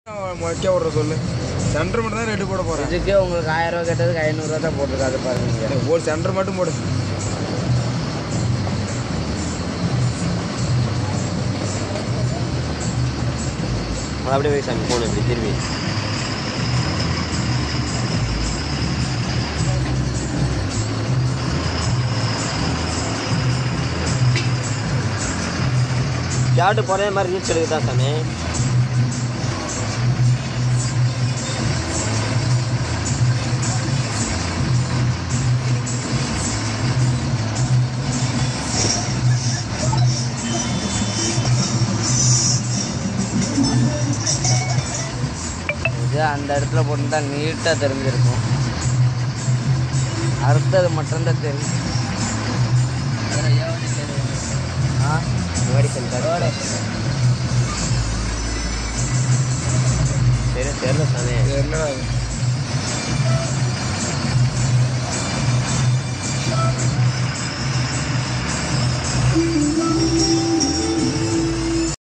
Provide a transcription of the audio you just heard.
முளைக்க விட்ற சொல்லு சென்டர் மட்டும் தான் ரேட்டு போட போகிறேன் இதுக்கே உங்களுக்கு ஆயிரம் ரூபா கேட்டதுக்கு ஐநூறுரூவா தான் போட்டிருக்காது பாருங்க நீங்கள் ஒரு சென்டர் மட்டும் போடு அது அப்படியே போய் சாமி ஃபோன் இப்படி திரும்பி ஷார்ட்டு போகிற மாதிரி ரீல்ஸ் எடுக்குதா சாமி இது அந்த இடத்துல போட்டு தான் நீட்டாக தெரிஞ்சிருக்கும் அறுத்தது மட்டும்தான் தெரியும் ஆ முன்னாடி சென்டர் சரி தெரியல சாமி இது என்னடா இது?